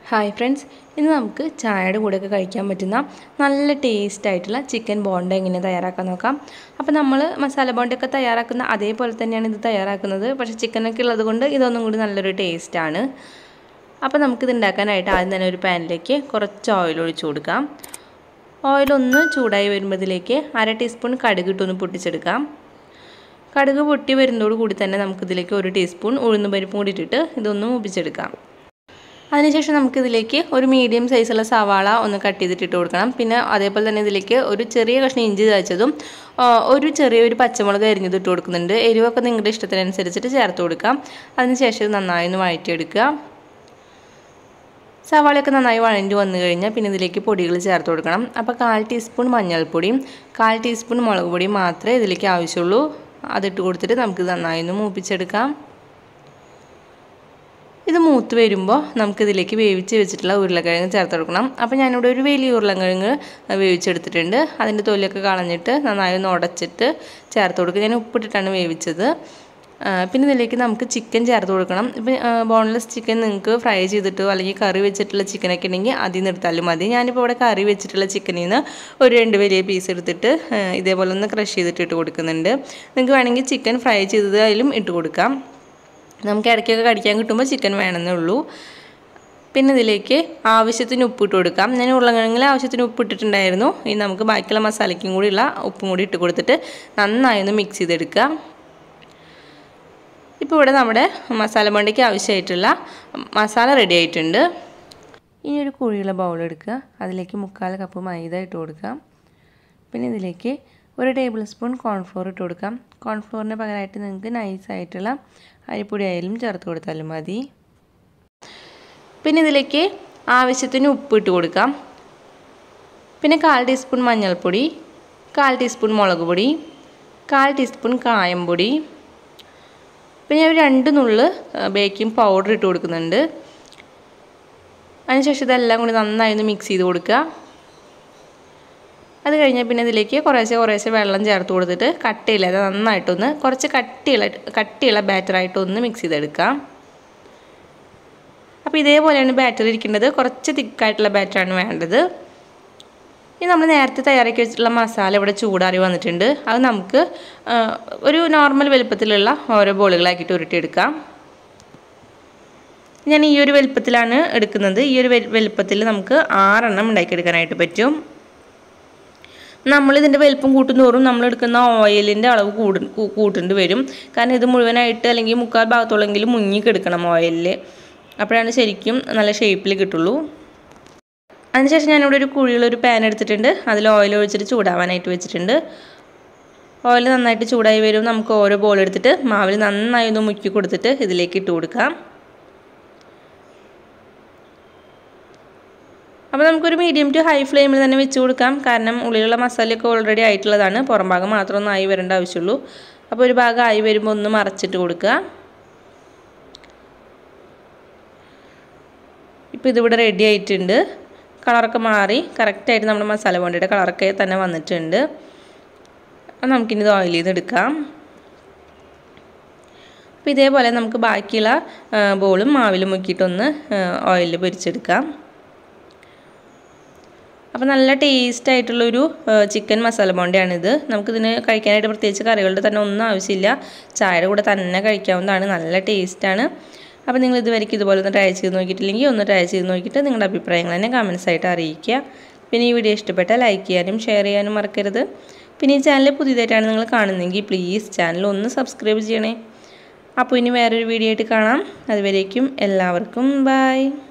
hi friends ഇന്ന് നമുക്ക് ചായയുടെ കൂടെയൊക്കെ കഴിക്കാൻ പറ്റുന്ന നല്ല ടേസ്റ്റ് ആയിട്ടുള്ള ചിക്കൻ ബോണ്ട എങ്ങനെ തയ്യാറാക്കാൻ നോക്കാം അപ്പോൾ നമ്മൾ മസാല ബോണ്ടയൊക്കെ തയ്യാറാക്കുന്ന അതേപോലെ തന്നെയാണ് ഇത് തയ്യാറാക്കുന്നത് പക്ഷേ ചിക്കനൊക്കെ ഉള്ളത് കൊണ്ട് ഇതൊന്നും കൂടി നല്ലൊരു ടേസ്റ്റാണ് അപ്പോൾ നമുക്കിത് ഉണ്ടാക്കാനായിട്ട് ആദ്യം തന്നെ ഒരു പാനിലേക്ക് കുറച്ച് ഓയിൽ ഒഴിച്ചു കൊടുക്കാം ഓയിലൊന്ന് ചൂടായി വരുമ്പോഴതിലേക്ക് അര ടീസ്പൂൺ കടുക് ഇട്ടൊന്ന് പൊട്ടിച്ചെടുക്കാം കടുക് പൊട്ടി വരുന്നതോട് കൂടി തന്നെ നമുക്കിതിലേക്ക് ഒരു ടീസ്പൂൺ ഉഴുന്ന് പരിപ്പും കൂടി ഇട്ടിട്ട് ഇതൊന്ന് മൂപ്പിച്ചെടുക്കാം അതിനുശേഷം നമുക്കിതിലേക്ക് ഒരു മീഡിയം സൈസുള്ള സവാള ഒന്ന് കട്ട് ചെയ്തിട്ട് ഇട്ട് കൊടുക്കണം പിന്നെ അതേപോലെ തന്നെ ഇതിലേക്ക് ഒരു ചെറിയ കഷ്ണം ഇഞ്ചി ചതച്ചതും ഒരു ചെറിയൊരു പച്ചമുളക് അരിഞ്ഞത് ഇട്ട് കൊടുക്കുന്നുണ്ട് എരിവൊക്കെ നിങ്ങളുടെ ഇഷ്ടത്തിനനുസരിച്ചിട്ട് ചേർത്ത് കൊടുക്കാം അതിനുശേഷം നന്നായി ഒന്ന് വഴറ്റിയെടുക്കുക സവാളയൊക്കെ നന്നായി വഴഞ്ഞു വന്നു കഴിഞ്ഞാൽ പിന്നെ ഇതിലേക്ക് പൊടികൾ ചേർത്ത് കൊടുക്കണം അപ്പോൾ കാൽ ടീസ്പൂൺ മഞ്ഞൾപ്പൊടിയും കാൽ ടീസ്പൂൺ മുളക് പൊടിയും മാത്രമേ ഇതിലേക്ക് ആവശ്യമുള്ളൂ അതിട്ട് കൊടുത്തിട്ട് നമുക്ക് നന്നായി ഒന്ന് മൂപ്പിച്ചെടുക്കാം ഇത് മൂത്ത് വരുമ്പോൾ നമുക്കിതിലേക്ക് വേവിച്ച് വെച്ചിട്ടുള്ള ഉരുളക്കിഴങ്ങ് ചേർത്ത് കൊടുക്കണം അപ്പോൾ ഞാനിവിടെ ഒരു വലിയ ഉരുളക്കിഴങ്ങ് വേവിച്ചെടുത്തിട്ടുണ്ട് അതിൻ്റെ തൊലിയൊക്കെ കളഞ്ഞിട്ട് നന്നായി ഒന്ന് ഉടച്ചിട്ട് ചേർത്ത് കൊടുക്കുക ഞാൻ ഉപ്പിട്ടിട്ടാണ് വേവിച്ചത് പിന്നെ ഇതിലേക്ക് നമുക്ക് ചിക്കൻ ചേർത്ത് കൊടുക്കണം ഇപ്പം ബോൺലെസ് ചിക്കൻ നിങ്ങൾക്ക് ഫ്രൈ ചെയ്തിട്ടോ അല്ലെങ്കിൽ കറി വെച്ചിട്ടുള്ള ചിക്കനൊക്കെ ഉണ്ടെങ്കിൽ അതിൽ നിന്ന് എടുത്താലും മതി ഞാനിപ്പോൾ ഇവിടെ കറി വെച്ചിട്ടുള്ള ചിക്കനിൽ നിന്ന് ഒരു രണ്ട് വലിയ പീസ് എടുത്തിട്ട് ഇതേപോലെ ഒന്ന് ക്രഷ് ചെയ്തിട്ട് ഇട്ട് കൊടുക്കുന്നുണ്ട് നിങ്ങൾക്ക് വേണമെങ്കിൽ ചിക്കൻ ഫ്രൈ ചെയ്തത് അതിലും ഇട്ട് കൊടുക്കാം നമുക്ക് ഇടയ്ക്കൊക്കെ കടിക്കാൻ കിട്ടുമ്പോൾ ചിക്കൻ വേണമെന്നേ ഉള്ളൂ പിന്നെ ഇതിലേക്ക് ആവശ്യത്തിന് ഉപ്പ് ഇട്ട് കൊടുക്കാം ഞാൻ ഉരുളക്കിഴങ്ങിൽ ആവശ്യത്തിന് ഉപ്പ് ഇട്ടിട്ടുണ്ടായിരുന്നു ഇനി നമുക്ക് ബാക്കിയുള്ള മസാലയ്ക്കും കൂടിയുള്ള ഉപ്പും കൂടി ഇട്ട് കൊടുത്തിട്ട് നന്നായി ഒന്ന് മിക്സ് ചെയ്തെടുക്കുക ഇപ്പോൾ ഇവിടെ നമ്മുടെ മസാല ബോണ്ടയ്ക്ക് ആവശ്യമായിട്ടുള്ള മസാല റെഡി ആയിട്ടുണ്ട് ഇനി ഒരു കുഴിയുള്ള ബൗൾ എടുക്കുക അതിലേക്ക് മുക്കാൽ കപ്പ് മൈദ ഇട്ട് കൊടുക്കാം പിന്നെ ഇതിലേക്ക് ഒരു ടേബിൾ സ്പൂൺ കോൺഫ്ലോർ ഇട്ട് കൊടുക്കാം കോൺഫ്ലോറിന് പകരമായിട്ട് നിങ്ങൾക്ക് നൈസായിട്ടുള്ള അരിപ്പൊടി ആയാലും ചേർത്ത് കൊടുത്താലും മതി പിന്നെ ഇതിലേക്ക് ആവശ്യത്തിന് ഉപ്പ് ഇട്ട് കൊടുക്കാം പിന്നെ കാൽ ടീസ്പൂൺ മഞ്ഞൾപ്പൊടി കാൽ ടീസ്പൂൺ മുളക് പൊടി കാൽ ടീസ്പൂൺ കായം പൊടി പിന്നെ ഒരു രണ്ട് നുള്ള് ബേക്കിംഗ് പൗഡർ ഇട്ട് കൊടുക്കുന്നുണ്ട് അതിനുശേഷം ഇതെല്ലാം കൂടി നന്നായി ഒന്ന് മിക്സ് ചെയ്ത് കൊടുക്കുക അത് കഴിഞ്ഞാൽ പിന്നെ ഇതിലേക്ക് കുറേശ്ശെ കുറേശ്ശെ വെള്ളം ചേർത്ത് കൊടുത്തിട്ട് കട്ടിയില്ലാതെ നന്നായിട്ടൊന്ന് കുറച്ച് കട്ടിയുള്ള കട്ടിയുള്ള ബാറ്ററായിട്ടൊന്ന് മിക്സ് ചെയ്തെടുക്കാം അപ്പോൾ ഇതേപോലെയാണ് ബാറ്റർ ഇരിക്കേണ്ടത് കുറച്ച് തിക്കായിട്ടുള്ള ബാറ്ററാണ് വേണ്ടത് ഇനി നമ്മൾ നേരത്തെ തയ്യാറാക്കി വെച്ചിട്ടുള്ള മസാല ഇവിടെ ചൂടാറി വന്നിട്ടുണ്ട് അത് നമുക്ക് ഒരു നോർമൽ വലുപ്പത്തിലുള്ള ഓരോ ബോളുകളാക്കിയിട്ട് ഉരുട്ടിയെടുക്കാം ഞാൻ ഈ ഒരു വലുപ്പത്തിലാണ് എടുക്കുന്നത് ഈ ഒരു വലുപ്പത്തിൽ നമുക്ക് ആറെണ്ണം ഉണ്ടാക്കിയെടുക്കാനായിട്ട് പറ്റും നമ്മൾ ഇതിൻ്റെ വലിപ്പം കൂട്ടുന്നോറും നമ്മൾ എടുക്കുന്ന ഓയിലിൻ്റെ അളവ് കൂടു കൂട്ടേണ്ടി വരും കാരണം ഇത് മുഴുവനായിട്ട് അല്ലെങ്കിൽ മുക്കാൽ ഭാഗത്തോളെങ്കിലും മുങ്ങിക്കെടുക്കണം ഓയിലിൽ അപ്പോഴാണ് ശരിക്കും നല്ല ഷേപ്പിൽ കിട്ടുള്ളൂ അതിനുശേഷം ഞാനിവിടെ ഒരു കുഴിയുള്ളൊരു പാൻ എടുത്തിട്ടുണ്ട് അതിൽ ഓയിൽ ഒഴിച്ചിട്ട് ചൂടാവാനായിട്ട് വെച്ചിട്ടുണ്ട് ഓയിൽ നന്നായിട്ട് ചൂടായി വരും നമുക്ക് ഓരോ ബോൾ എടുത്തിട്ട് മാവിൽ നന്നായി ഒന്ന് മുക്കി കൊടുത്തിട്ട് ഇതിലേക്ക് ഇട്ട് കൊടുക്കാം അപ്പോൾ നമുക്കൊരു മീഡിയം ടു ഹൈ ഫ്ലെയിമിൽ തന്നെ വെച്ച് കൊടുക്കാം കാരണം ഉള്ളിലുള്ള മസാലയൊക്കെ ഓൾറെഡി ആയിട്ടുള്ളതാണ് പുറം ഭാഗം മാത്രം ഒന്ന് ആയി വരേണ്ട ആവശ്യമുള്ളൂ അപ്പോൾ ഒരു ഭാഗം ആയി വരുമ്പോൾ ഒന്ന് മറച്ചിട്ട് കൊടുക്കുക ഇപ്പോൾ ഇതിവിടെ റെഡി ആയിട്ടുണ്ട് കളറൊക്കെ മാറി കറക്റ്റായിട്ട് നമ്മുടെ മസാല ബോണ്ടയുടെ കളറൊക്കെ തന്നെ വന്നിട്ടുണ്ട് നമുക്കിനി ഇത് ഓയിൽ ചെയ്തെടുക്കാം അപ്പോൾ ഇതേപോലെ നമുക്ക് ബാക്കിയുള്ള ബോളും മാവിലും മുക്കിയിട്ടൊന്ന് ഓയിലിൽ പൊരിച്ചെടുക്കാം അപ്പോൾ നല്ല ടേസ്റ്റ് ആയിട്ടുള്ളൊരു ചിക്കൻ മസാല ബോണ്ടയാണിത് നമുക്കിതിന് കഴിക്കാനായിട്ട് പ്രത്യേകിച്ച് കറികളുടെ തന്നെ ഒന്നും ആവശ്യമില്ല ചായയുടെ കൂടെ തന്നെ കഴിക്കാവുന്നതാണ് നല്ല ടേസ്റ്റാണ് അപ്പോൾ നിങ്ങൾ ഇതുവരെയ്ക്ക് ഇതുപോലെ ഒന്ന് ട്രൈ ചെയ്ത് നോക്കിയിട്ടില്ലെങ്കിൽ ഒന്ന് ട്രൈ ചെയ്ത് നോക്കിയിട്ട് നിങ്ങളുടെ അഭിപ്രായങ്ങൾ തന്നെ കമൻസ് ആയിട്ട് അറിയിക്കുക പിന്നെ ഈ വീഡിയോ ഇഷ്ടപ്പെട്ടാൽ ലൈക്ക് ചെയ്യാനും ഷെയർ ചെയ്യാനും മറക്കരുത് പിന്നെ ഈ ചാനൽ പുതിയതായിട്ടാണ് നിങ്ങൾ കാണുന്നതെങ്കിൽ പ്ലീസ് ചാനൽ ഒന്ന് സബ്സ്ക്രൈബ് ചെയ്യണേ അപ്പോൾ ഇനി വേറൊരു വീഡിയോ ആയിട്ട് കാണാം അതുവരേക്കും എല്ലാവർക്കും ബൈ